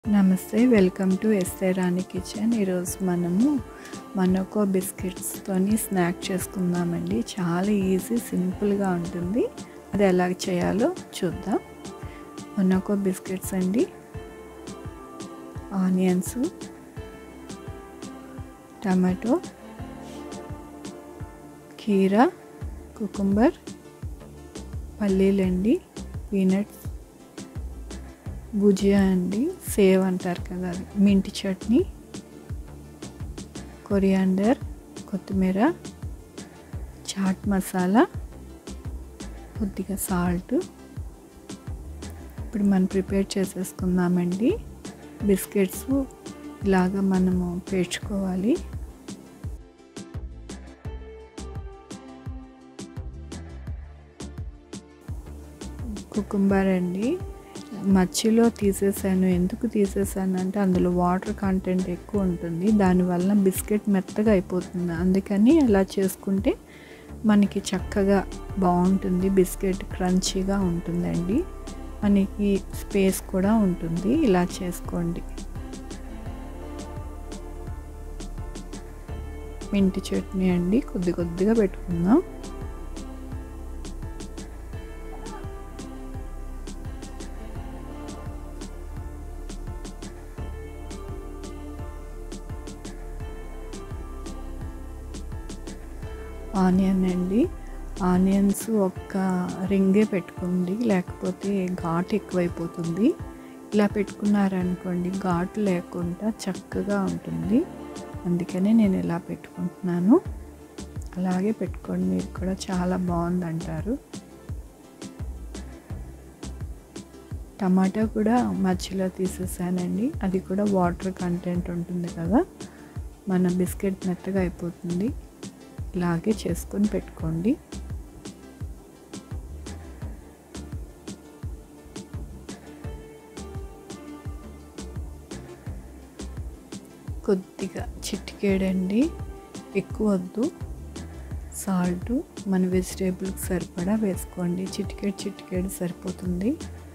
నమస్తే welcome to SI Rani kitchen ఈరోజు మనము మనోకో బిస్కెట్స్తోని స్నాక్ చేసుకుందామండి చాలా ఈజీ సింపుల్గా ఉంటుంది అది ఎలా చేయాలో చూద్దాం మనోకో బిస్కెట్స్ అండి ఆనియన్స్ టమాటో కీరా కుకుంబర్ పల్లీలండి పీనట్స్ భుజియా అండి సేవ్ అంటారు కదా అది మింటి చట్నీ కొరియాండర్ కొత్తిమీర చాట్ మసాలా కొద్దిగా సాల్ట్ ఇప్పుడు మనం ప్రిపేర్ చేసేసుకుందామండి బిస్కెట్స్ ఇలాగా మనము పేర్చుకోవాలి కుకుంబర్ అండి మచ్చిలో తీసేసాను ఎందుకు తీసేసాను అంటే అందులో వాటర్ కంటెంట్ ఎక్కువ ఉంటుంది దానివల్ల బిస్కెట్ మెత్తగా అయిపోతుంది అందుకని అలా చేసుకుంటే మనకి చక్కగా బాగుంటుంది బిస్కెట్ క్రంచీగా ఉంటుందండి మనకి స్పేస్ కూడా ఉంటుంది ఇలా చేసుకోండి మింటి చట్నీ అండి కొద్ది కొద్దిగా పెట్టుకుందాం ఆనియన్ అండి ఆనియన్స్ ఒక్క రింగే పెట్టుకుంది లేకపోతే ఘాటు ఎక్కువైపోతుంది ఇలా పెట్టుకున్నారనుకోండి ఘాటు లేకుండా చక్కగా ఉంటుంది అందుకనే నేను ఇలా పెట్టుకుంటున్నాను అలాగే పెట్టుకోండి మీరు కూడా చాలా బాగుంది అంటారు టమాటా కూడా మధ్యలో తీసేసానండి అది కూడా వాటర్ కంటెంట్ ఉంటుంది కదా మన బిస్కెట్ మెత్తగా అయిపోతుంది ఇలాగే చేసుకొని పెట్టుకోండి కొద్దిగా చిటికేడండి ఎక్కువ వద్దు సాల్ట్ మన వెజిటేబుల్కి సరిపడా వేసుకోండి చిటికేడు చిటికేడు సరిపోతుంది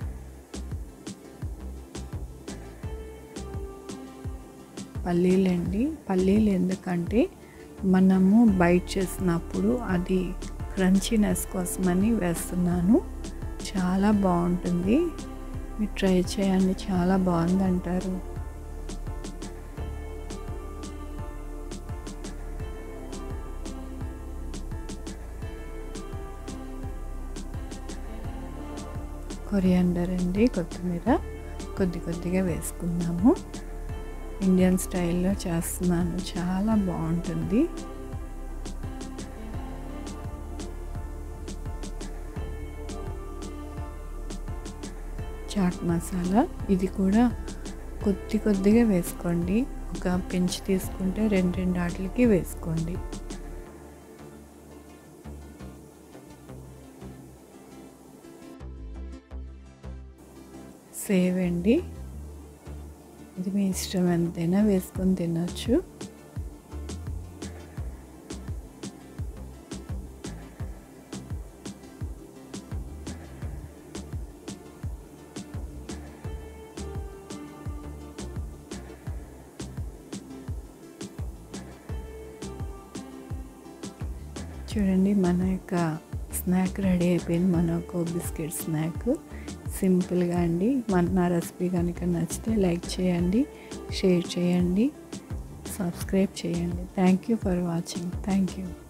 పల్లీలండి పల్లీలు ఎందుకంటే మనము బైట్ చేసినప్పుడు అది క్రంచీనెస్ కోసమని వేస్తున్నాను చాలా బాగుంటుంది మీరు ట్రై చేయండి చాలా బాగుంది అంటారు కొరియాండర్ అండి కొత్తిమీర కొద్ది కొద్దిగా వేసుకుందాము ఇండియన్ స్టైల్లో చేస్తున్నాను చాలా బాగుంటుంది చాట్ మసాలా ఇది కూడా కొద్ది కొద్దిగా వేసుకోండి ఒక పెంచి తీసుకుంటే రెండు రెండు ఆటలకి వేసుకోండి సేవ్ అండి ఇది మీ ఇష్టం ఎంతైనా వేసుకొని తినచ్చు చూడండి మన యొక్క స్నాక్ రెడీ అయిపోయింది మన ఒక బిస్కెట్ స్నాక్ సింపుల్గా అండి మన నా రెసిపీ కనుక నచ్చితే లైక్ చేయండి షేర్ చేయండి సబ్స్క్రైబ్ చేయండి thank you for watching thank you